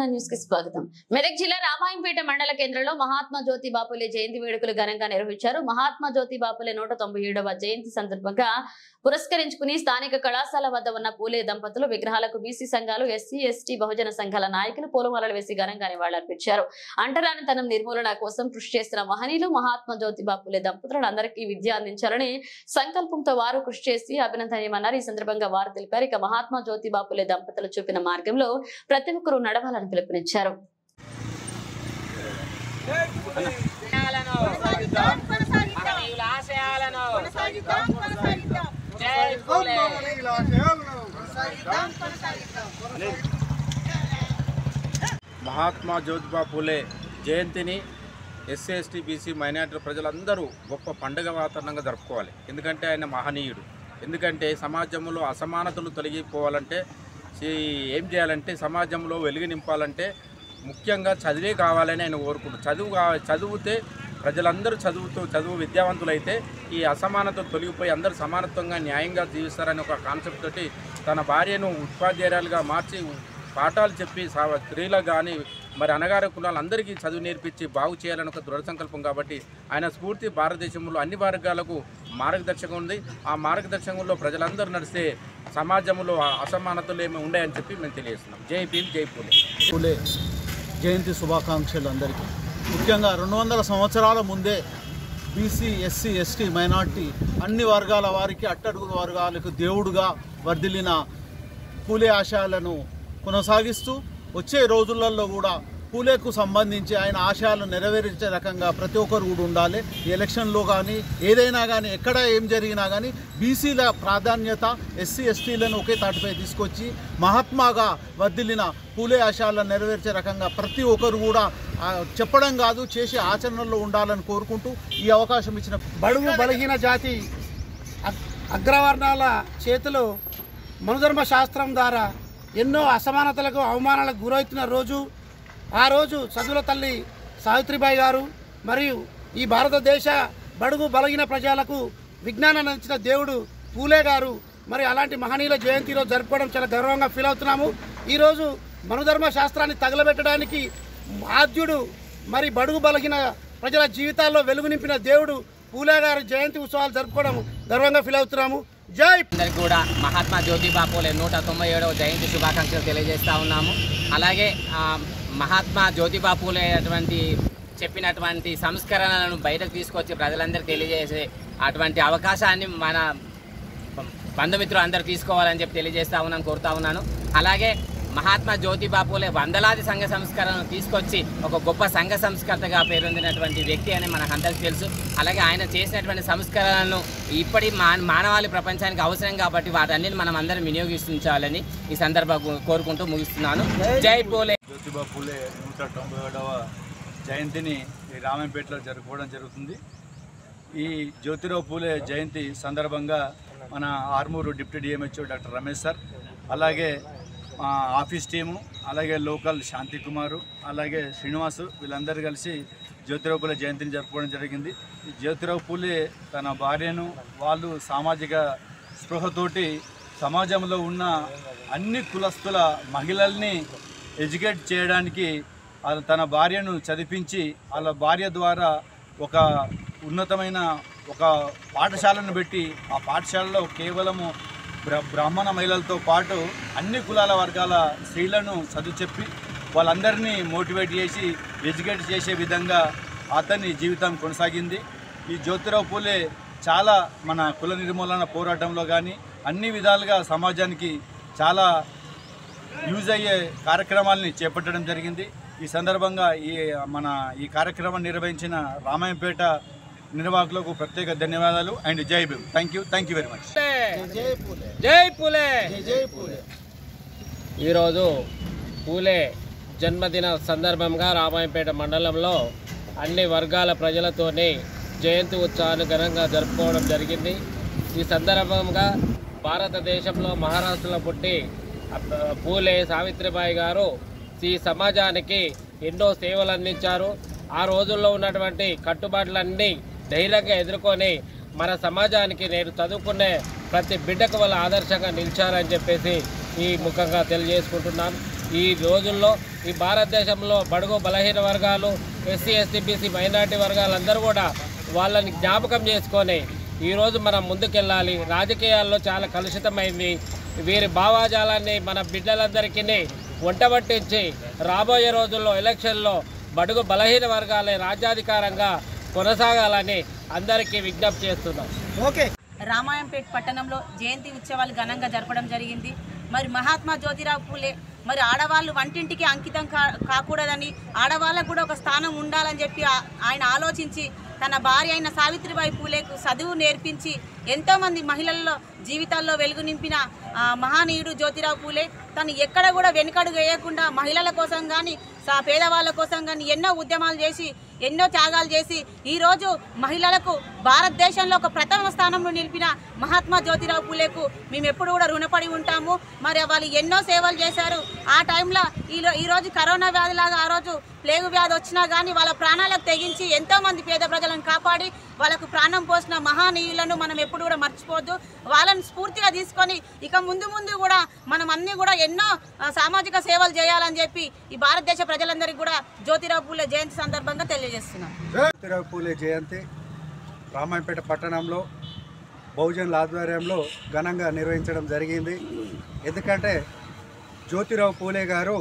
Telangana news కి స్వాగతం మెదక్ జిల్లా రామాయంపేట మండల కేంద్రంలో మహాత్మా జ్యోతి బాపులే జయంతి వేడుకలు ఘనంగా నిర్వహించారు మహాత్మా జ్యోతి బాపులే నూట తొంభై ఏడవ జయంతి సందర్భంగా పురస్కరించుకుని స్థానిక కళాశాల వద్ద ఉన్న పూలే దంపతులు విగ్రహాలకు బీసీ సంఘాలు ఎస్సీ ఎస్టీ బహుజన సంఘాల నాయకులు పూలమాలలు వేసి ఘనంగా నివాళులర్పించారు అంటరానితనం నిర్మూలన కోసం కృషి చేస్తున్న మహనీయులు మహాత్మా జ్యోతి బాపులే దంపతులను అందరికీ విద్య అందించాలని సంకల్పంతో వారు కృషి చేసి అభినందనీయమన్నారు ఈ సందర్భంగా వారు తెలిపారు ఇక మహాత్మా జ్యోతి బాపులే దంపతులు చూపిన మార్గంలో ప్రతి ఒక్కరూ నడవాలని పిలుపునిచ్చారు మహనీయుల ఆశయాలను జై పూలే మహాత్మా జ్యోతిబా పూలే జయంతిని ఎస్సీ ఎస్టీ బీసీ మైనార్టీ ప్రజలందరూ గొప్ప పండుగ వాతావరణంగా జరుపుకోవాలి ఎందుకంటే ఆయన మహనీయుడు ఎందుకంటే సమాజంలో అసమానతలు తొలగిపోవాలంటే ఈ- ఏం చేయాలంటే సమాజంలో వెలుగు నింపాలంటే ముఖ్యంగా చదివే కావాలని ఆయన కోరుకుంటారు చదువు కా- చదివితే ప్రజలందరూ చదువుతూ చదువు విద్యావంతులైతే ఈ అసమానత తొలగిపోయి అందరూ సమానత్వంగా న్యాయంగా జీవిస్తారని ఒక కాన్సెప్ట్ తోటి తన భార్యను ఉపాధ్యాయురాలుగా మార్చి పాఠాలు చెప్పి సా- స్త్రీలకు కానీ మరి అనగార కులాలందరికీ చదువు నేర్పించి బాగు చేయాలని ఒక దృఢ సంకల్పం కాబట్టి ఆయన స్ఫూర్తి భారతదేశంలో అన్ని వర్గాలకు మార్గదర్శకం ఉంది ఆ మార్గదర్శకంలో ప్రజలందరూ నడిస్తే సమాజంలో ఆ అసమానతలు ఏమి ఉన్నాయని చెప్పి మేము తెలియజేస్తున్నాం జై భీమ్ జై పూలే పూలే జయంతి శుభాకాంక్షలు అందరికీ ముఖ్యంగా రెండు వందల సంవత్సరాల ముందే బీసీ ఎస్సీ ఎస్టీ మైనార్టీ అన్ని వర్గాల వారికి అట్టడుగు వర్గాలకు దేవుడుగా వర్ధిల్లిన పూలే ఆశయాలను కొనసాగిస్తూ వచ్చే రోజులలో కూడా పూలేకు సంబంధించి ఆయన ఆశయాలను నెరవేర్చే రకంగా ప్రతి ఒక్కరు కూడా ఉండాలి ఈ ఎలక్షన్లో కానీ ఏదైనా కానీ ఎక్కడ ఏం జరిగినా కానీ బీసీల ప్రాధాన్యత ఎస్సీ ఎస్టీలను ఒకే తాటిపై తీసుకొచ్చి మహాత్మాగా వర్ధిల్లిన పూలే ఆశయాలను నెరవేర్చే రకంగా ప్రతి ఒక్కరు కూడా ఆ, చెప్పడం కాదు చేసే ఆచరణలో ఉండాలని కోరుకుంటూ ఈ అవకాశం ఇచ్చిన బడుగు బలహీన జాతి అగ్- అగ్రవర్ణాల చేతిలో మనుధర్మ శాస్త్రం ద్వారా ఎన్నో అసమానతలకు అవమానాలకు గురవుతున్న రోజు ఆ రోజు చదువుల తల్లి సావిత్రిబాయి గారు మరియు ఈ భారతదేశ బడుగు బలహీన ప్రజలకు విజ్ఞానాన్ని అందించిన దేవుడు పూలే గారు మరి అలాంటి మహనీయుల జయంతి రోజు జరుపుకోవడం చాలా గర్వంగా ఫీల్ అవుతున్నాము ఈరోజు మనుధర్మ శాస్త్రాన్ని తగలబెట్టడానికి ఆద్యుడు మరి బడుగు బలహీన ప్రజల జీవితాల్లో వెలుగు నింపిన దేవుడు పూలే గారి జయంతి ఉత్సవాలు జరుపుకోవడం గర్వంగా ఫీల్ అవుతున్నాము జై అందరికి కూడా మహాత్మా జ్యోతిబా పూలే నూట తొంభై ఏడవ జయంతి శుభాకాంక్షలు తెలియజేస్తా ఉన్నాము అలాగే ఆ, మహాత్మా జ్యోతిబా పూలే అటువంటి చెప్పినటువంటి సంస్కరణలను బయటకు తీసుకొచ్చి ప్రజలందరికీ తెలియజేసే అటువంటి అవకాశాన్ని మన బంధుమిత్రులు అందరూ తీసుకోవాలని చెప్పి తెలియజేస్తా ఉన్నాను కోరుతా ఉన్నాను అలాగే మహాత్మా జ్యోతిబా పూలే వందలాది సంఘ సంస్కరణను తీసుకొచ్చి ఒక గొప్ప సంఘ సంస్కర్తగా పేరొందినటువంటి వ్యక్తి అని మనకు అందరికీ తెలుసు అలాగే ఆయన చేసినటువంటి సంస్కరణలను ఇప్పటి మా మానవాళి ప్రపంచానికి అవసరం కాబట్టి వాటన్నిటిని మనం అందరం వినియోగించాలని ఈ సందర్భంగా కోరుకుంటూ ముగిస్తున్నాను జై పూలే జ్యోతిబా పూలే నూట తొంభై ఏడవ జయంతిని ఈ రామంపేటలో జరుపుకోవడం జరుగుతుంది ఈ జ్యోతిరావు పూలే జయంతి సందర్భంగా మన Armoor deputy DMHO doctor Ramesh sir అలాగే ఆ, ఆఫీస్ టీము అలాగే లోకల్ శాంతి కుమారు అలాగే శ్రీనివాసు వీళ్ళందరూ కలిసి జ్యోతిరావు పూలే జయంతిని జరుపుకోవడం జరిగింది ఈ జ్యోతిరావు పూలే తన భార్యను వాళ్ళు సామాజిక స్పృహతోటి సమాజంలో ఉన్న అన్ని కులస్తుల మహిళల్ని ఎడ్యుకేట్ చేయడానికి వాళ్ళ తన భార్యను చదివించి వాళ్ళ భార్య ద్వారా ఒక ఉన్నతమైన ఒక పాఠశాలను పెట్టి ఆ పాఠశాలలో కేవలము బ్ర బ్రాహ్మణ మహిళలతో పాటు అన్ని కులాల వర్గాల స్త్రీలను చదువు చెప్పి వాళ్ళందరినీ మోటివేట్ చేసి ఎడ్యుకేట్ చేసే విధంగా అతని జీవితం కొనసాగింది ఈ జ్యోతిరావు పూలే చాలా మన కుల నిర్మూలన పోరాటంలో కానీ అన్ని విధాలుగా సమాజానికి చాలా యూజ్ అయ్యే కార్యక్రమాలని చేపట్టడం జరిగింది ఈ సందర్భంగా ఈ మన ఈ కార్యక్రమం నిర్వహించిన రామాయంపేట నిర్వాహకులకు ప్రత్యేక ధన్యవాదాలు and Jai Bhim thank you thank you very much Jai Phule జై పూలే ఈరోజు పూలే జన్మదిన సందర్భంగా రామాయంపేట మండలంలో అన్ని వర్గాల ప్రజలతోని జయంతి ఉత్సవాన్ని ఘనంగా జరుపుకోవడం జరిగింది ఈ సందర్భంగా భారతదేశంలో మహారాష్ట్రలో పుట్టి అప్ప- పూలే సావిత్రిబాయి గారు ఈ సమాజానికి ఎన్నో సేవలు అందించారు ఆ రోజుల్లో ఉన్నటువంటి కట్టుబాట్లన్నీ ధైర్యంగా ఎదుర్కొని మన సమాజానికి నేను చదువుకునే ప్రతి బిడ్డకు వాళ్ళ ఆదర్శంగా నిలిచారని చెప్పేసి ఈ ముఖంగా తెలియజేసుకుంటున్నాను ఈ రోజుల్లో ఈ భారతదేశంలో బడుగు బలహీన వర్గాలు ఎస్సీ ఎస్టీ బీసీ మైనార్టీ వర్గాలందరూ కూడా వాళ్ళని జ్ఞాపకం చేసుకొని ఈరోజు మనం ముందుకెళ్ళాలి రాజకీయాల్లో చాలా కలుషితమైంది వీరి భావాజాలాన్ని మన బిడ్డలందరికీ వంటబట్టించి రాబోయే రోజుల్లో ఎలక్షన్లో బడుగు బలహీన వర్గాలే రాజ్యాధికారంగా కొనసాగాలని అందరికీ విజ్ఞప్తి చేస్తున్నాం ఓకే రామాయంపేట్ పట్టణంలో జయంతి ఉత్సవాలు ఘనంగా జరపడం జరిగింది మరి మహాత్మా జ్యోతిరావు పూలే మరి ఆడవాళ్ళు వంటింటికి అంకితం కా కాకూడదని ఆడవాళ్ళకు కూడా ఒక స్థానం ఉండాలని చెప్పి ఆ- ఆయన ఆలోచించి తన భార్య అయిన సావిత్రిబాయి పూలేకు చదువు నేర్పించి ఎంతోమంది మహిళల్లో జీవితాల్లో వెలుగు నింపిన ఆ, మహానీయుడు జ్యోతిరావు పూలే తను ఎక్కడ కూడా వెనుకడుగు వేయకుండా మహిళల కోసం కానీ సా పేదవాళ్ళ కోసం కానీ ఎన్నో ఉద్యమాలు చేసి ఎన్నో త్యాగాలు చేసి ఈరోజు మహిళలకు భారతదేశంలో ఒక ప్రథమ స్థానంలో నిలిపిన మహాత్మా జ్యోతిరావు పూలేకు మేము ఎప్పుడు కూడా రుణపడి ఉంటాము మరి వాళ్ళు ఎన్నో సేవలు చేశారు ఆ టైంలో ఈరో ఈరోజు కరోనా వ్యాధి లాగా ఆ రోజు ప్లేగు వ్యాధి వచ్చినా కానీ వాళ్ళ ప్రాణాలకు తెగించి ఎంతో మంది పేద ప్రజలను కాపాడి వాళ్ళకు ప్రాణం పోసిన మహానీయులను మనం ఎప్పుడు కూడా మర్చిపోవద్దు వాళ్ళని స్ఫూర్తిగా తీసుకొని ఇక ముందు ముందు కూడా మనం అన్ని కూడా ఎన్నో ఆ, సామాజిక సేవలు చేయాలని చెప్పి ఈ భారతదేశ ప్రజలందరికీ కూడా జ్యోతిరావు పూలే జయంతి సందర్భంగా తెలియజేస్తున్నాం జ్యోతిరావు పూలే జయంతి రామాయపేట పట్టణంలో బహుజనుల ఆధ్వర్యంలో ఘనంగా నిర్వహించడం జరిగింది ఎందుకంటే జ్యోతిరావు పూలే గారు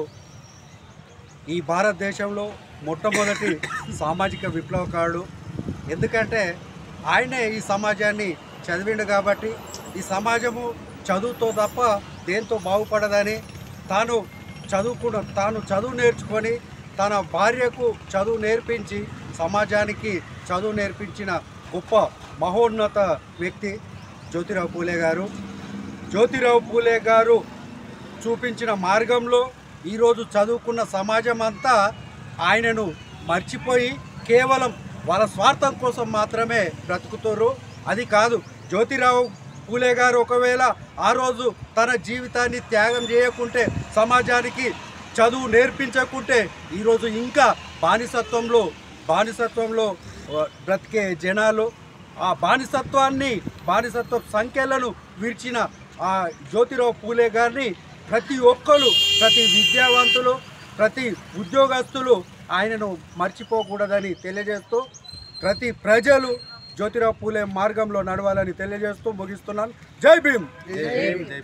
ఈ భారతదేశంలో మొట్టమొదటి సామాజిక విప్లవకారుడు ఎందుకంటే ఆయనే ఈ సమాజాన్ని చదివిండు కాబట్టి ఈ సమాజము చదువుతో తప్ప దేంతో బాగుపడదని తాను చదువుకున్న తాను చదువు నేర్చుకొని తన భార్యకు చదువు నేర్పించి సమాజానికి చదువు నేర్పించిన గొప్ప మహోన్నత వ్యక్తి జ్యోతిరావు పూలే గారు జ్యోతిరావు పూలే గారు చూపించిన మార్గంలో ఈరోజు చదువుకున్న సమాజం అంతా ఆయనను మర్చిపోయి కేవలం వాళ్ళ స్వార్థం కోసం మాత్రమే బ్రతుకుతారు అది కాదు జ్యోతిరావు పూలే గారు ఒకవేళ ఆ రోజు తన జీవితాన్ని త్యాగం చేయకుంటే సమాజానికి చదువు నేర్పించకుంటే ఈరోజు ఇంకా బానిసత్వంలో బానిసత్వంలో ఆ, బ్రతికే జనాలు ఆ బానిసత్వాన్ని బానిసత్వ సంఖ్యలను విరిచిన ఆ జ్యోతిరావు పూలే గారిని ప్రతి ఒక్కరు ప్రతి విద్యావంతులు ప్రతి ఉద్యోగస్తులు ఆయనను మర్చిపోకూడదని తెలియజేస్తూ ప్రతి ప్రజలు జ్యోతిరావు పూలే మార్గంలో నడవాలని తెలియజేస్తూ ముగిస్తున్నాను జై భీమ్